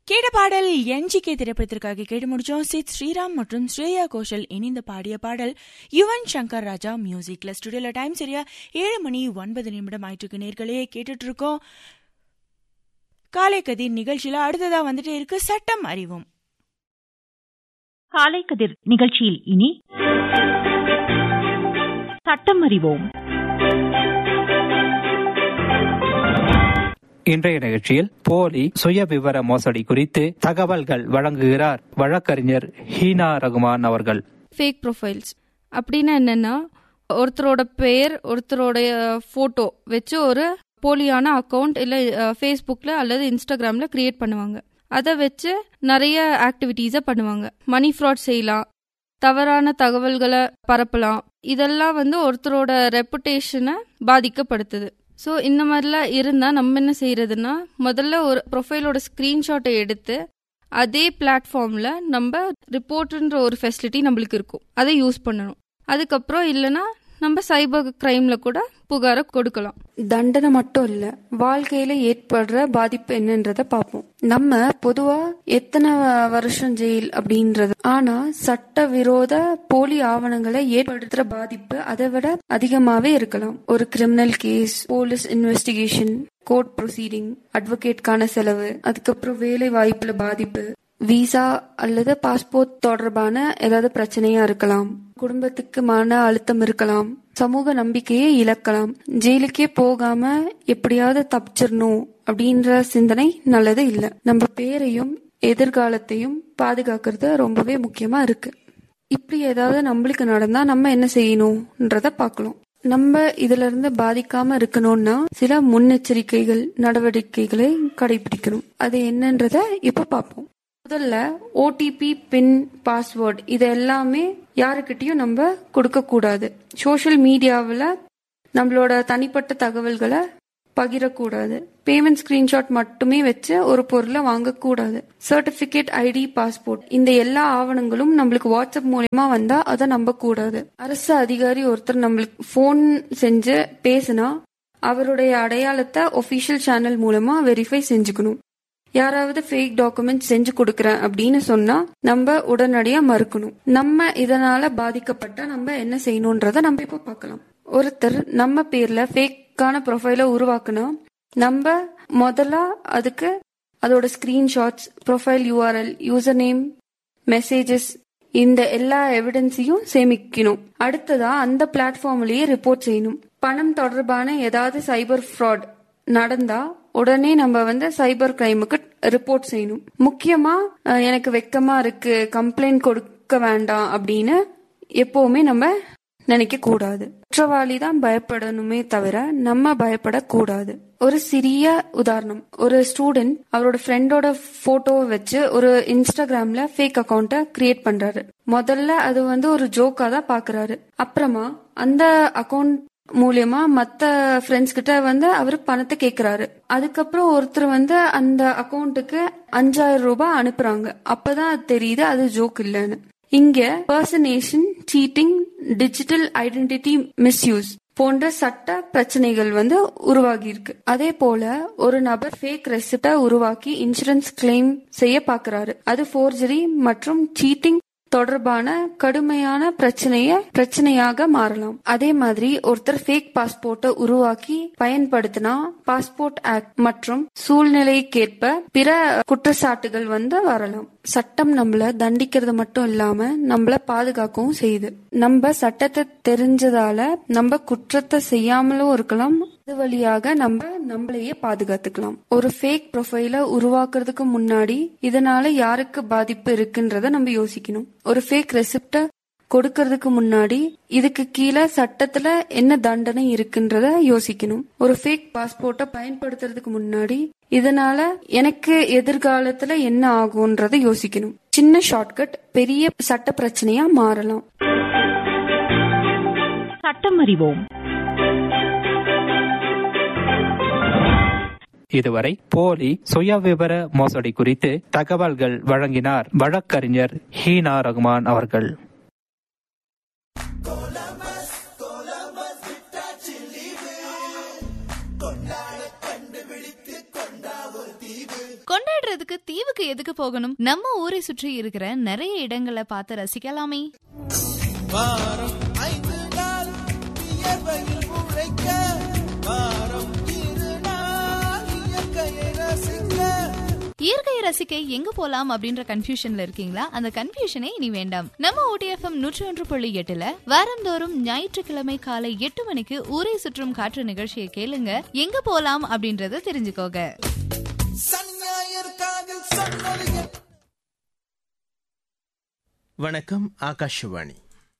கேட்ட பாடல் என்ஜிகே திரைப்படத்திற்காக கேட்டு முடிச்சோம் சித் ஸ்ரீராம் மற்றும் ஸ்ரேயா கோஷல் இணைந்து பாடிய பாடல் யுவன் சங்கர் ராஜா மியூசிக்ல ஸ்டுடியோல டைம் சரியா ஏழு மணி ஒன்பது நிமிடம் ஆயிட்டு நேர்களே கேட்டுட்டு இருக்கோம் காலை கதிர் நிகழ்ச்சியில அடுத்ததா வந்துட்டு இருக்கு சட்டம் அறிவோம் காலை கதிர் நிகழ்ச்சியில் இனி சட்டம் அறிவோம் இன்றைய நிகழ்ச்சியில் போலி சுய விவர மோசடி குறித்து தகவல்கள் வழங்குகிறார் வழக்கறிஞர் ஹீனா ரகுமான் அவர்கள் ஃபேக் ப்ரொஃபைல்ஸ் அப்படின்னா என்னன்னா ஒருத்தரோட பெயர் ஒருத்தரோடைய ஃபோட்டோ வச்சு ஒரு போலியான அக்கவுண்ட் இல்லை ஃபேஸ்புக்கில் அல்லது இன்ஸ்டாகிராமில் கிரியேட் பண்ணுவாங்க அதை வச்சு நிறைய ஆக்டிவிட்டீஸை பண்ணுவாங்க மணி ஃப்ராட் செய்யலாம் தவறான தகவல்களை பரப்பலாம் இதெல்லாம் வந்து ஒருத்தரோட ரெப்புடேஷனை பாதிக்கப்படுத்துது ஸோ இந்த மாதிரிலாம் இருந்தால் நம்ம என்ன செய்யறதுன்னா முதல்ல ஒரு ப்ரொஃபைலோட ஸ்க்ரீன்ஷாட்டை எடுத்து அதே பிளாட்ஃபார்மில் நம்ம ரிப்போர்ட்டுன்ற ஒரு ஃபெசிலிட்டி நம்மளுக்கு இருக்கும் அதை யூஸ் பண்ணணும் அதுக்கப்புறம் இல்லைன்னா நம்ம சைபர் கிரைம்ல கூட புகாரை கொடுக்கலாம் தண்டனை மட்டும் இல்ல வாழ்க்கையில ஏற்படுற பாதிப்பு என்னன்றத பார்ப்போம் நம்ம பொதுவா எத்தனை வருஷம் ஜெயில் அப்படின்றது ஆனா சட்ட விரோத போலி ஆவணங்களை ஏற்படுத்துற பாதிப்பு அதை விட அதிகமாவே இருக்கலாம் ஒரு criminal case police investigation court proceeding அட்வொகேட்கான செலவு அதுக்கப்புறம் வேலை வாய்ப்புல பாதிப்பு விசா அல்லது பாஸ்போர்ட் தொடர்பான ஏதாவது பிரச்சனையா இருக்கலாம் குடும்பத்துக்கு மன அழுத்தம் இருக்கலாம் சமூக நம்பிக்கையை இழக்கலாம் ஜெயிலுக்கே போகாம எப்படியாவது தப்பிச்சிடணும் அப்படின்ற சிந்தனை நல்லது இல்ல நம்ம பேரையும் எதிர்காலத்தையும் பாதுகாக்கிறது ரொம்பவே முக்கியமா இருக்கு இப்படி ஏதாவது நம்மளுக்கு நடந்தா நம்ம என்ன செய்யணும்ன்றத பார்க்கலாம் நம்ம இதுல இருந்து பாதிக்காம இருக்கணும்னா சில முன்னெச்சரிக்கைகள் நடவடிக்கைகளை கடைபிடிக்கணும் அது என்னன்றத இப்ப பார்ப்போம் முதல்ல ஓடிபி பின் பாஸ்வேர்ட் இது எல்லாமே யாருக்கிட்டையும் நம்ம கொடுக்க கூடாது சோஷியல் மீடியாவில் நம்மளோட தனிப்பட்ட தகவல்களை பகிரக்கூடாது பேமெண்ட் ஸ்கிரீன்ஷாட் மட்டுமே வச்சு ஒரு பொருளை வாங்கக்கூடாது சர்டிபிகேட் ஐடி பாஸ்போர்ட் இந்த எல்லா ஆவணங்களும் நம்மளுக்கு வாட்ஸ்அப் மூலயமா வந்தா அதை நம்ப கூடாது அரசு அதிகாரி ஒருத்தர் நம்மளுக்கு போன் செஞ்சு பேசினா அவருடைய அடையாளத்தை ஒபிஷியல் சேனல் மூலமா வெரிஃபை செஞ்சுக்கணும் யாராவது ஃபேக் டாக்குமெண்ட் செஞ்சு கொடுக்கறேன் அப்படின்னு சொன்னா நம்ம உடனடியா மறுக்கணும் நம்ம இதனால பாதிக்கப்பட்டா நம்ம என்ன செய்யணும்ன்றத நம்ம இப்ப பார்க்கலாம் ஒருத்தர் நம்ம பேர்ல ஃபேக்கான ப்ரொஃபைல உருவாக்குனா நம்ம முதல்ல அதுக்கு அதோட screenshots profile URL user name messages இந்த எல்லா எவிடன்ஸையும் சேமிக்கணும் அடுத்ததா அந்த பிளாட்ஃபார்ம்லயே ரிப்போர்ட் செய்யணும் பணம் தொடர்பான ஏதாவது சைபர் ஃப்ராட் நடந்தா உடனே நம்ம வந்து சைபர் கிரைமுக்கு ரிப்போர்ட் செய்யணும் முக்கியமா எனக்கு வெக்கமா இருக்கு கம்ப்ளைண்ட் கொடுக்க வேண்டாம் அப்படின்னு எப்பவுமே நம்ம நினைக்க கூடாது குற்றவாளி தான் பயப்படணுமே தவிர நம்ம பயப்படக்கூடாது ஒரு சிறிய உதாரணம் ஒரு ஸ்டூடெண்ட் அவரோட ஃப்ரெண்டோட போட்டோவை வச்சு ஒரு இன்ஸ்டாகிராம்ல ஃபேக் அக்கௌண்ட்டை கிரியேட் பண்றாரு முதல்ல அது வந்து ஒரு ஜோக்கா தான் பாக்குறாரு அப்புறமா அந்த அக்கௌண்ட் மூலியமா மத்த ஃப்ரெண்ட்ஸ் கிட்ட வந்து அவர் பணத்தை கேக்குறாரு அதுக்கப்புறம் ஒருத்தர் வந்து அந்த அக்கௌண்ட்டுக்கு அஞ்சாயிரம் ரூபாய் அனுப்புறாங்க அப்பதான் தெரியுது அது ஜோக் இல்லைன்னு இங்க personation cheating digital identity misuse போன்ற சட்ட பிரச்சனைகள் வந்து உருவாகி இருக்கு அதே போல ஒரு நபர் ஃபேக் ரெசிப்டை உருவாக்கி இன்சூரன்ஸ் கிளைம் செய்ய பாக்குறாரு அது ஃபோர்ஜரி மற்றும் சீட்டிங் தொடர்பான கடுமையான பிரச்சனைய பிரச்சனையாக மாறலாம் அதே மாதிரி ஒருத்தர் ஃபேக் பாஸ்போர்ட்டை உருவாக்கி பயன்படுத்தினா பாஸ்போர்ட் ஆக்ட் மற்றும் சூழ்நிலைக்கேற்ப பிற குற்றச்சாட்டுகள் வந்து வரலாம் சட்டம் நம்மள தண்டிக்கிறது மட்டும் இல்லாம நம்மள பாதுகாக்கவும் செய்யுது நம்ம சட்டத்தை தெரிஞ்சதால நம்ம குற்றத்தை செய்யாமலும் இருக்கலாம் அது வழியாக நம்ம நம்மளையே பாதுகாத்துக்கலாம் ஒரு ஃபேக் ப்ரொஃபைல உருவாக்குறதுக்கு முன்னாடி இதனால யாருக்கு பாதிப்பு இருக்குன்றத நம்ம யோசிக்கணும் ஒரு ஃபேக் ரெசிப்ட கொடுக்கறதுக்கு முன்னாடி இதுக்கு கீழே சட்டத்துல என்ன தண்டனை இருக்குன்றத யோசிக்கணும் ஒரு ஃபேக் பாஸ்போர்ட்டை பயன்படுத்துறதுக்கு முன்னாடி இதனால எனக்கு எதிர்காலத்துல என்ன ஆகும்ன்றத யோசிக்கணும் சின்ன ஷார்ட்கட் பெரிய சட்ட பிரச்சனையா மாறலாம் சட்டம் அறிவோம் இதுவரை போலி சுய விவர மோசடி குறித்து தகவல்கள் வழங்கினார் வழக்கறிஞர் ஹீனா ரகுமான் அவர்கள் கொண்டாடுறதுக்கு ரசிக்கிறதுக்கு தீவுக்கு எதுக்கு போகணும் நம்ம ஊரை சுற்றி இருக்கிற நிறைய இடங்களை பார்த்து ரசிக்கலாமே வாரம் ஐந்து நாள் வியர்வையில் உழைக்க வாரம் இரு நாள் இயற்கையை ரசிக்க இயற்கையை ரசிக்க எங்க போலாம் அப்படின்ற கன்ஃபியூஷன்ல இருக்கீங்களா அந்த கன்ஃபியூஷனே இனி வேண்டாம் நம்ம ஓடிஎஃப்எம் நூற்றி ஒன்று புள்ளி எட்டுல வாரந்தோறும் ஞாயிற்றுக்கிழமை காலை எட்டு மணிக்கு ஊரை சுற்றும் காற்று நிகழ்ச்சியை கேளுங்க எங்க போலாம் அப்படின்றத தெரிஞ்சுக்கோங்க சனி ஞாயிறு காதில் சொன்னது வணக்கம் ஆகாஷவாணி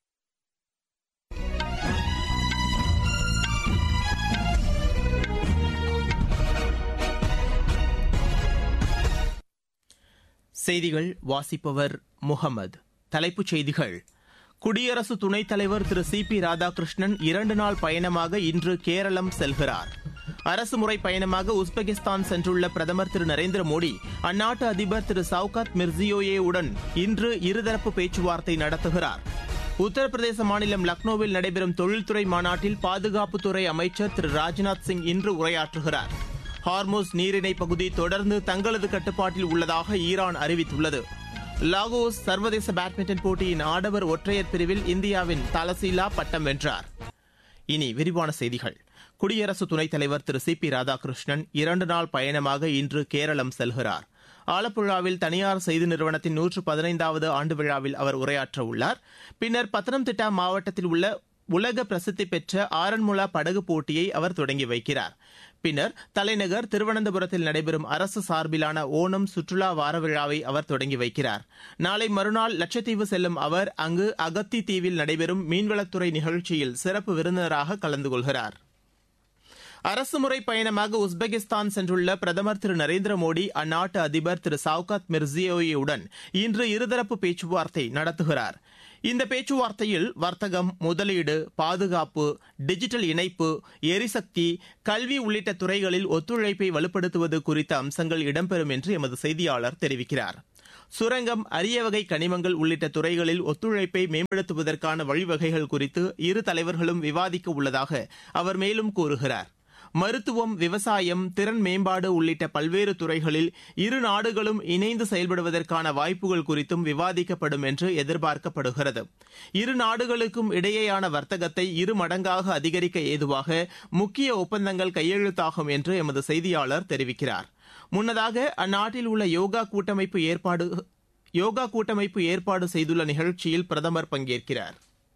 செய்திகள் வாசிப்பவர் முகமது தலைப்புச் செய்திகள் குடியரசு துணைத் தலைவர் திரு சி பி ராதாகிருஷ்ணன் இரண்டு நாள் பயணமாக இன்று கேரளம் செல்கிறார் அரசுமுறை பயணமாக உஸ்பெகிஸ்தான் சென்றுள்ள பிரதமர் திரு நரேந்திர மோடி அந்நாட்டு அதிபர் திரு சவுகாத் மிர்சியோயே உடன் இன்று இருதரப்பு பேச்சுவார்த்தை நடத்துகிறார் உத்தரப்பிரதேச மாநிலம் லக்னோவில் நடைபெறும் தொழில்துறை மாநாட்டில் பாதுகாப்புத்துறை அமைச்சர் திரு ராஜ்நாத் சிங் இன்று உரையாற்றுகிறார் ஹார்மோஸ் நீரிணை பகுதி தொடர்ந்து தங்களது கட்டுப்பாட்டில் உள்ளதாக ஈரான் அறிவித்துள்ளது லாகோஸ் சர்வதேச பேட்மிண்டன் போட்டியின் ஆடவர் ஒற்றையர் பிரிவில் இந்தியாவின் தலசீலா பட்டம் வென்றார் இனி விரிவான செய்திகள் குடியரசு துணைத் தலைவர் திரு சி பி ராதாகிருஷ்ணன் இரண்டு நாள் பயணமாக இன்று கேரளம் செல்கிறார் ஆலப்புழாவில் தனியார் செய்தி நிறுவனத்தின் நூற்று பதினைந்தாவது ஆண்டு விழாவில் அவர் உரையாற்ற உள்ளார் பின்னர் பத்தனம்திட்டா மாவட்டத்தில் உள்ள உலக பிரசித்தி பெற்ற ஆரன்முளா படகு போட்டியை அவர் தொடங்கி வைக்கிறார் பின்னர் தலைநகர் திருவனந்தபுரத்தில் நடைபெறும் அரசு சார்பிலான ஓணம் சுற்றுலா வார விழாவை அவர் தொடங்கி வைக்கிறார் நாளை மறுநாள் லட்சத்தீவு செல்லும் அவர் அங்கு அகத்தி தீவில் நடைபெறும் மீன்வளத்துறை நிகழ்ச்சியில் சிறப்பு விருந்தினராக கலந்து கொள்கிறார் அரசுமுறை பயணமாக உஸ்பெகிஸ்தான் சென்றுள்ள பிரதமர் திரு நரேந்திர மோடி அந்நாட்டு அதிபர் திரு சவுகாத் மிர்சியோயுடன் இன்று இருதரப்பு பேச்சுவார்த்தை நடத்துகிறார் இந்த பேச்சுவார்த்தையில் வர்த்தகம் முதலீடு பாதுகாப்பு டிஜிட்டல் இணைப்பு எரிசக்தி கல்வி உள்ளிட்ட துறைகளில் ஒத்துழைப்பை வலுப்படுத்துவது குறித்த அம்சங்கள் இடம்பெறும் என்று எமது செய்தியாளர் தெரிவிக்கிறார் சுரங்கம் அரிய வகை கனிமங்கள் உள்ளிட்ட துறைகளில் ஒத்துழைப்பை மேம்படுத்துவதற்கான வழிவகைகள் குறித்து இரு தலைவர்களும் விவாதிக்க உள்ளதாக அவர் மேலும் கூறுகிறார் மருத்துவம் விவசாயம் திறன் மேம்பாடு உள்ளிட்ட பல்வேறு துறைகளில் இரு நாடுகளும் இணைந்து செயல்படுவதற்கான வாய்ப்புகள் குறித்தும் விவாதிக்கப்படும் என்று எதிர்பார்க்கப்படுகிறது இரு நாடுகளுக்கும் இடையேயான வர்த்தகத்தை இரு மடங்காக அதிகரிக்க ஏதுவாக முக்கிய ஒப்பந்தங்கள் கையெழுத்தாகும் என்று எமது செய்தியாளர் தெரிவிக்கிறார் முன்னதாக அந்நாட்டில் உள்ள யோகா கூட்டமைப்பு ஏற்பாடு யோகா கூட்டமைப்பு ஏற்பாடு செய்துள்ள நிகழ்ச்சியில் பிரதமர் பங்கேற்கிறார்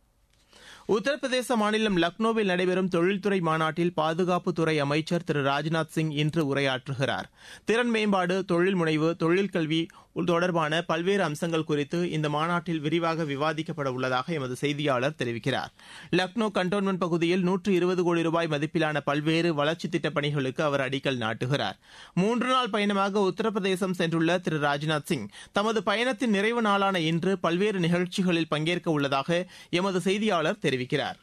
உத்தரப்பிரதேச மாநிலம் லக்னோவில் நடைபெறும் தொழில்துறை மாநாட்டில் பாதுகாப்புத்துறை அமைச்சர் திரு ராஜ்நாத் சிங் இன்று உரையாற்றுகிறார் திறன் மேம்பாடு தொழில் முனைவு தொழில் கல்வி தொடர்பான பல்வேறு அம்சங்கள் குறித்து இந்த மாநாட்டில் விரிவாக விவாதிக்கப்பட உள்ளதாக எமது செய்தியாளர் தெரிவிக்கிறார் லக்னோ கண்டோன்மெண்ட் பகுதியில் நூற்று இருபது கோடி ரூபாய் மதிப்பிலான பல்வேறு வளர்ச்சித் திட்டப் பணிகளுக்கு அவர் அடிக்கல் நாட்டுகிறார் மூன்று நாள் பயணமாக உத்தரப்பிரதேசம் சென்றுள்ள திரு ராஜ்நாத் சிங் தமது பயணத்தின் நிறைவு நாளான இன்று பல்வேறு நிகழ்ச்சிகளில் பங்கேற்க உள்ளதாக எமது செய்தியாளர் தெரிவிக்கிறார்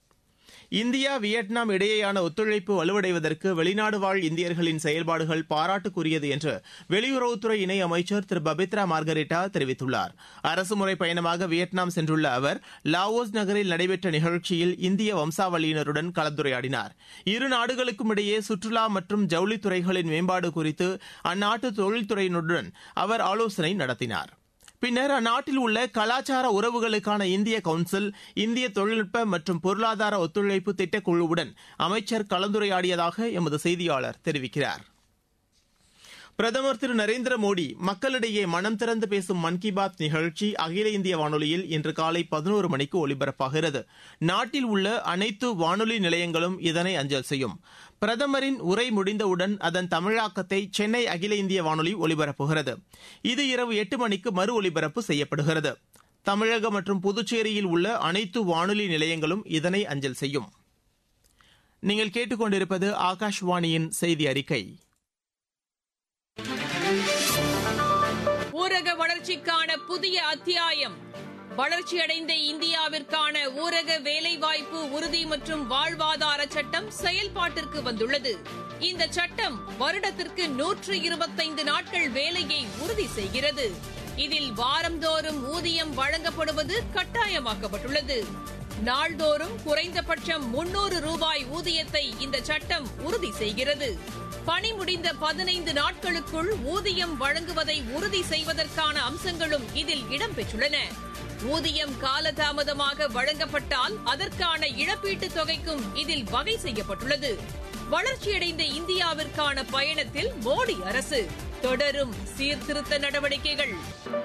இந்தியா வியட்நாம் இடையேயான ஒத்துழைப்பு வலுவடைவதற்கு வெளிநாடு வாழ் இந்தியர்களின் செயல்பாடுகள் பாராட்டுக்குரியது என்று வெளியுறவுத்துறை இணை அமைச்சர் திரு பபித்ரா மார்கரெட்டா தெரிவித்துள்ளார் அரசுமுறை பயணமாக வியட்நாம் சென்றுள்ள அவர் லாவோஸ் நகரில் நடைபெற்ற நிகழ்ச்சியில் இந்திய வம்சாவளியினருடன் கலந்துரையாடினார் இரு நாடுகளுக்கும் இடையே சுற்றுலா மற்றும் ஜவுளித்துறைகளின் மேம்பாடு குறித்து அந்நாட்டு தொழில்துறையினருடன் அவர் ஆலோசனை நடத்தினார் பின்னர் அந்நாட்டில் உள்ள கலாச்சார உறவுகளுக்கான இந்திய கவுன்சில் இந்திய தொழில்நுட்ப மற்றும் பொருளாதார ஒத்துழைப்பு திட்டக்குழுவுடன் அமைச்சர் கலந்துரையாடியதாக எமது செய்தியாளர் தெரிவிக்கிறார் பிரதமர் திரு நரேந்திர மோடி மக்களிடையே மனம் திறந்து பேசும் மன் கி பாத் நிகழ்ச்சி அகில இந்திய வானொலியில் இன்று காலை பதினோரு மணிக்கு ஒலிபரப்பாகிறது நாட்டில் உள்ள அனைத்து வானொலி நிலையங்களும் இதனை அஞ்சல் செய்யும் பிரதமரின் உரை முடிந்தவுடன் அதன் தமிழாக்கத்தை சென்னை அகில இந்திய வானொலி ஒலிபரப்புகிறது இது இரவு எட்டு மணிக்கு மறு ஒலிபரப்பு செய்யப்படுகிறது தமிழகம் மற்றும் புதுச்சேரியில் உள்ள அனைத்து வானொலி நிலையங்களும் இதனை அஞ்சல் செய்யும் நீங்கள் கேட்டுக்கொண்டிருப்பது ஆகாஷ்வாணியின் செய்தி அறிக்கை ஊரக வளர்ச்சிக்கான புதிய அத்தியாயம் வளர்ச்சியடைந்த இந்தியாவிற்கான ஊரக வேலைவாய்ப்பு உறுதி மற்றும் வாழ்வாதார சட்டம் செயல்பாட்டிற்கு வந்துள்ளது இந்த சட்டம் வருடத்திற்கு நூற்று இருபத்தைந்து நாட்கள் வேலையை உறுதி செய்கிறது இதில் வாரந்தோறும் ஊதியம் வழங்கப்படுவது கட்டாயமாக்கப்பட்டுள்ளது நாள்தோறும் குறைந்தபட்சம் முன்னூறு ரூபாய் ஊதியத்தை இந்த சட்டம் உறுதி செய்கிறது பணி முடிந்த பதினைந்து நாட்களுக்குள் ஊதியம் வழங்குவதை உறுதி செய்வதற்கான அம்சங்களும் இதில் இடம்பெற்றுள்ளன ஊதியம் காலதாமதமாக வழங்கப்பட்டால் அதற்கான இழப்பீட்டுத் தொகைக்கும் இதில் வகை செய்யப்பட்டுள்ளது வளர்ச்சியடைந்த இந்தியாவிற்கான பயணத்தில் மோடி அரசு தொடரும் சீர்திருத்த நடவடிக்கைகள்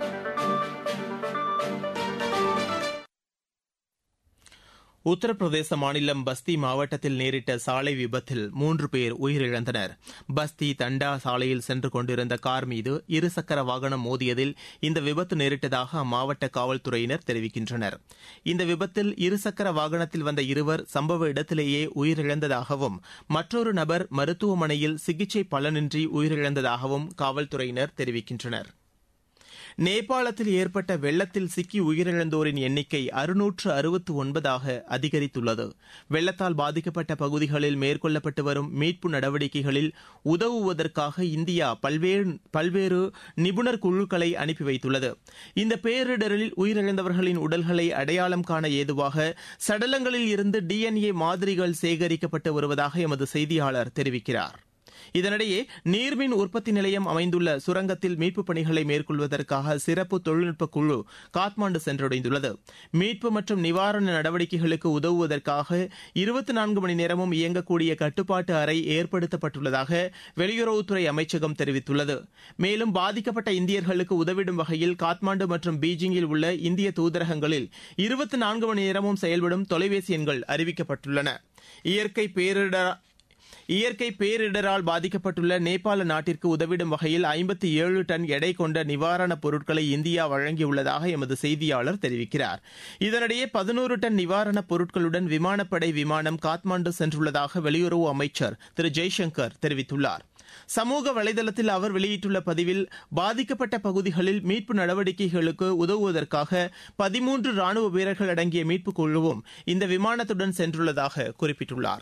உத்தரப்பிரதேச மாநிலம் பஸ்தி மாவட்டத்தில் நேரிட்ட சாலை விபத்தில் மூன்று பேர் உயிரிழந்தனர் பஸ்தி தண்டா சாலையில் சென்று கொண்டிருந்த கார் மீது இருசக்கர வாகனம் மோதியதில் இந்த விபத்து நேரிட்டதாக அம்மாவட்ட காவல்துறையினர் தெரிவிக்கின்றனர் இந்த விபத்தில் இருசக்கர வாகனத்தில் வந்த இருவர் சம்பவ இடத்திலேயே உயிரிழந்ததாகவும் மற்றொரு நபர் மருத்துவமனையில் சிகிச்சை பலனின்றி உயிரிழந்ததாகவும் காவல்துறையினர் தெரிவிக்கின்றனர் நேபாளத்தில் ஏற்பட்ட வெள்ளத்தில் சிக்கி உயிரிழந்தோரின் எண்ணிக்கை அறுநூற்று அறுபத்து ஒன்பதாக அதிகரித்துள்ளது வெள்ளத்தால் பாதிக்கப்பட்ட பகுதிகளில் மேற்கொள்ளப்பட்டு வரும் மீட்பு நடவடிக்கைகளில் உதவுவதற்காக இந்தியா பல்வேறு பல்வேறு நிபுணர் குழுக்களை அனுப்பி வைத்துள்ளது இந்த பேரிடரில் உயிரிழந்தவர்களின் உடல்களை அடையாளம் காண ஏதுவாக சடலங்களில் இருந்து டிஎன்ஏ மாதிரிகள் சேகரிக்கப்பட்டு வருவதாக எமது செய்தியாளர் தெரிவிக்கிறார் இதனிடையே நீர்மின் உற்பத்தி நிலையம் அமைந்துள்ள சுரங்கத்தில் மீட்புப் பணிகளை மேற்கொள்வதற்காக சிறப்பு தொழில்நுட்ப குழு காத்மாண்டு சென்றடைந்துள்ளது மீட்பு மற்றும் நிவாரண நடவடிக்கைகளுக்கு உதவுவதற்காக இருபத்தி நான்கு மணி நேரமும் இயங்கக்கூடிய கட்டுப்பாட்டு அறை ஏற்படுத்தப்பட்டுள்ளதாக வெளியுறவுத்துறை அமைச்சகம் தெரிவித்துள்ளது மேலும் பாதிக்கப்பட்ட இந்தியர்களுக்கு உதவிடும் வகையில் காத்மாண்டு மற்றும் பீஜிங்கில் உள்ள இந்திய தூதரகங்களில் இருபத்தி நான்கு மணி நேரமும் செயல்படும் தொலைபேசி எண்கள் அறிவிக்கப்பட்டுள்ளன இயற்கை பேரிடர் இயற்கை பேரிடரால் பாதிக்கப்பட்டுள்ள நேபாள நாட்டிற்கு உதவிடும் வகையில் ஐம்பத்தி ஏழு டன் எடை கொண்ட நிவாரணப் பொருட்களை இந்தியா வழங்கியுள்ளதாக எமது செய்தியாளர் தெரிவிக்கிறார் இதனிடையே பதினோரு டன் நிவாரணப் பொருட்களுடன் விமானப்படை விமானம் காத்மாண்டு சென்றுள்ளதாக வெளியுறவு அமைச்சர் திரு ஜெய்சங்கர் தெரிவித்துள்ளார் சமூக வலைதளத்தில் அவர் வெளியிட்டுள்ள பதிவில் பாதிக்கப்பட்ட பகுதிகளில் மீட்பு நடவடிக்கைகளுக்கு உதவுவதற்காக பதிமூன்று ராணுவ வீரர்கள் அடங்கிய மீட்புக் குழுவும் இந்த விமானத்துடன் சென்றுள்ளதாக குறிப்பிட்டுள்ளார்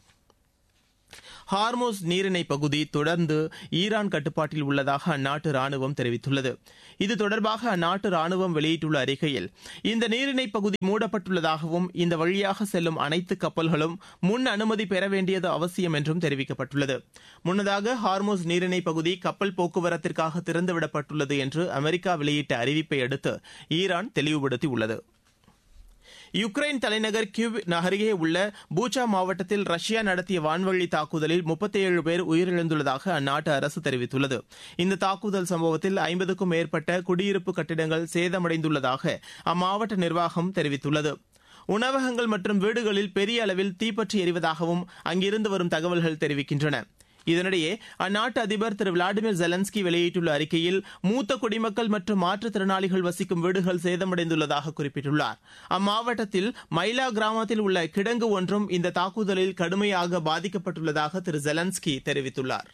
ஹார்மோஸ் நீரிணை பகுதி தொடர்ந்து ஈரான் கட்டுப்பாட்டில் உள்ளதாக அந்நாட்டு ராணுவம் தெரிவித்துள்ளது இது தொடர்பாக அந்நாட்டு ராணுவம் வெளியிட்டுள்ள அறிக்கையில் இந்த நீரிணை பகுதி மூடப்பட்டுள்ளதாகவும் இந்த வழியாக செல்லும் அனைத்து கப்பல்களும் முன் அனுமதி பெற வேண்டியது அவசியம் என்றும் தெரிவிக்கப்பட்டுள்ளது முன்னதாக ஹார்மோஸ் நீரிணை பகுதி கப்பல் போக்குவரத்திற்காக திறந்துவிடப்பட்டுள்ளது என்று அமெரிக்கா வெளியிட்ட அறிவிப்பை அடுத்து ஈரான் தெளிவுபடுத்தியுள்ளது யுக்ரைன் தலைநகர் கிவ் அருகே உள்ள பூச்சா மாவட்டத்தில் ரஷ்யா நடத்திய வான்வழி தாக்குதலில் முப்பத்தேழு பேர் உயிரிழந்துள்ளதாக அந்நாட்டு அரசு தெரிவித்துள்ளது இந்த தாக்குதல் சம்பவத்தில் ஐம்பதுக்கும் மேற்பட்ட குடியிருப்பு கட்டிடங்கள் சேதமடைந்துள்ளதாக அம்மாவட்ட நிர்வாகம் தெரிவித்துள்ளது உணவகங்கள் மற்றும் வீடுகளில் பெரிய அளவில் தீப்பற்றி எரிவதாகவும் அங்கிருந்து வரும் தகவல்கள் தெரிவிக்கின்றன இதனிடையே அந்நாட்டு அதிபர் திரு விளாடிமிர் ஜெலன்ஸ்கி வெளியிட்டுள்ள அறிக்கையில் மூத்த குடிமக்கள் மற்றும் மாற்றுத்திறனாளிகள் வசிக்கும் வீடுகள் சேதமடைந்துள்ளதாக குறிப்பிட்டுள்ளார் அம்மாவட்டத்தில் மைலா கிராமத்தில் உள்ள கிடங்கு ஒன்றும் இந்த தாக்குதலில் கடுமையாக பாதிக்கப்பட்டுள்ளதாக திரு ஜெலன்ஸ்கி தெரிவித்துள்ளார்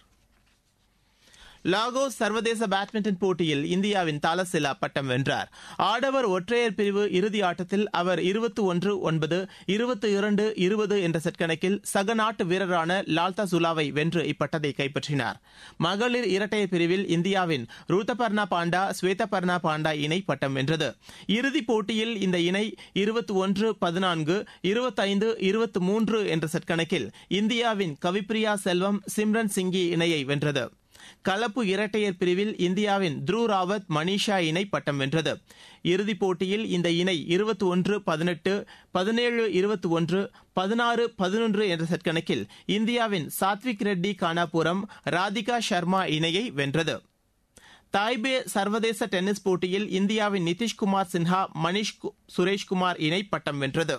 லாகோஸ் சர்வதேச பேட்மிண்டன் போட்டியில் இந்தியாவின் தாலசிலா பட்டம் வென்றார் ஆடவர் ஒற்றையர் பிரிவு இறுதி ஆட்டத்தில் அவர் இருபத்தி ஒன்று ஒன்பது இருபத்தி இரண்டு இருபது என்ற செட் கணக்கில் சக நாட்டு வீரரான லால்தா சுலாவை வென்று இப்பட்டத்தை கைப்பற்றினார் மகளிர் இரட்டையர் பிரிவில் இந்தியாவின் ரூத்தபர்ணா பாண்டா ஸ்வேதபர்ணா பாண்டா இணை பட்டம் வென்றது இறுதிப் போட்டியில் இந்த இணை இருபத்தி ஒன்று பதினான்கு இருபத்தைந்து இருபத்தி மூன்று என்ற செட் கணக்கில் இந்தியாவின் கவிப்ரியா செல்வம் சிம்ரன் சிங்கி இணையை வென்றது கலப்பு இரட்டையர் பிரிவில் இந்தியாவின் த்ருவ் ராவத் மணிஷா இணை பட்டம் வென்றது இறுதிப் போட்டியில் இந்த இணை இருபத்தி ஒன்று பதினெட்டு பதினேழு இருபத்தி ஒன்று பதினாறு பதினொன்று என்ற செட் கணக்கில் இந்தியாவின் சாத்விக் ரெட்டி கானாபுரம் ராதிகா சர்மா இணையை வென்றது தாய்பே சர்வதேச டென்னிஸ் போட்டியில் இந்தியாவின் நிதிஷ்குமார் சின்ஹா மணிஷ் சுரேஷ்குமார் இணை பட்டம் வென்றது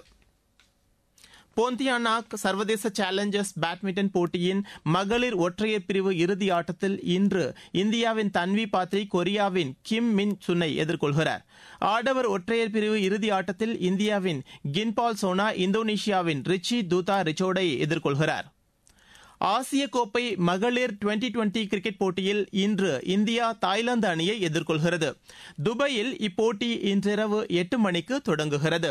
போந்தியானாக் சர்வதேச சேலஞ்சர்ஸ் பேட்மிண்டன் போட்டியின் மகளிர் ஒற்றையர் பிரிவு இறுதி ஆட்டத்தில் இன்று இந்தியாவின் தன்வி பாத்ரி கொரியாவின் கிம் மின் சுனை எதிர்கொள்கிறார் ஆடவர் ஒற்றையர் பிரிவு இறுதி ஆட்டத்தில் இந்தியாவின் கின்பால் சோனா இந்தோனேஷியாவின் ரிச்சி தூதா ரிச்சோடை எதிர்கொள்கிறார் ஆசிய கோப்பை மகளிர் டுவெண்டி டுவெண்டி கிரிக்கெட் போட்டியில் இன்று இந்தியா தாய்லாந்து அணியை எதிர்கொள்கிறது துபாயில் இப்போட்டி இன்றிரவு எட்டு மணிக்கு தொடங்குகிறது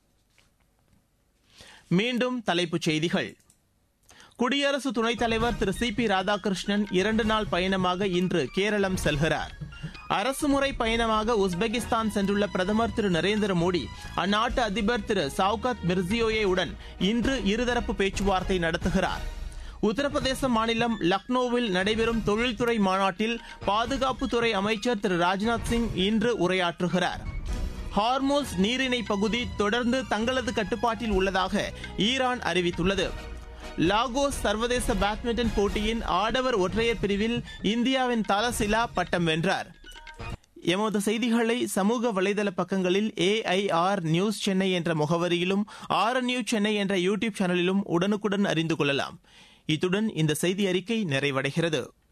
மீண்டும் தலைப்புச் செய்திகள் குடியரசு துணைத் தலைவர் திரு சி பி ராதாகிருஷ்ணன் இரண்டு நாள் பயணமாக இன்று கேரளம் செல்கிறார் அரசுமுறை பயணமாக உஸ்பெகிஸ்தான் சென்றுள்ள பிரதமர் திரு நரேந்திர மோடி அந்நாட்டு அதிபர் திரு சவுகாத் மிர்சியோயே உடன் இன்று இருதரப்பு பேச்சுவார்த்தை நடத்துகிறார் உத்தரப்பிரதேச மாநிலம் லக்னோவில் நடைபெறும் தொழில்துறை மாநாட்டில் பாதுகாப்புத்துறை அமைச்சர் திரு ராஜ்நாத் சிங் இன்று உரையாற்றுகிறார் ஹார்மோஸ் நீரிணை பகுதி தொடர்ந்து தங்களது கட்டுப்பாட்டில் உள்ளதாக ஈரான் அறிவித்துள்ளது லாகோஸ் சர்வதேச பேட்மிண்டன் போட்டியின் ஆடவர் ஒற்றையர் பிரிவில் இந்தியாவின் தலசிலா பட்டம் வென்றார் எமது செய்திகளை சமூக வலைதள பக்கங்களில் ஏஐஆர் நியூஸ் சென்னை என்ற முகவரியிலும் ஆர் நியூஸ் சென்னை என்ற யூடியூப் சேனலிலும் உடனுக்குடன் அறிந்து கொள்ளலாம் இத்துடன் இந்த செய்தி அறிக்கை நிறைவடைகிறது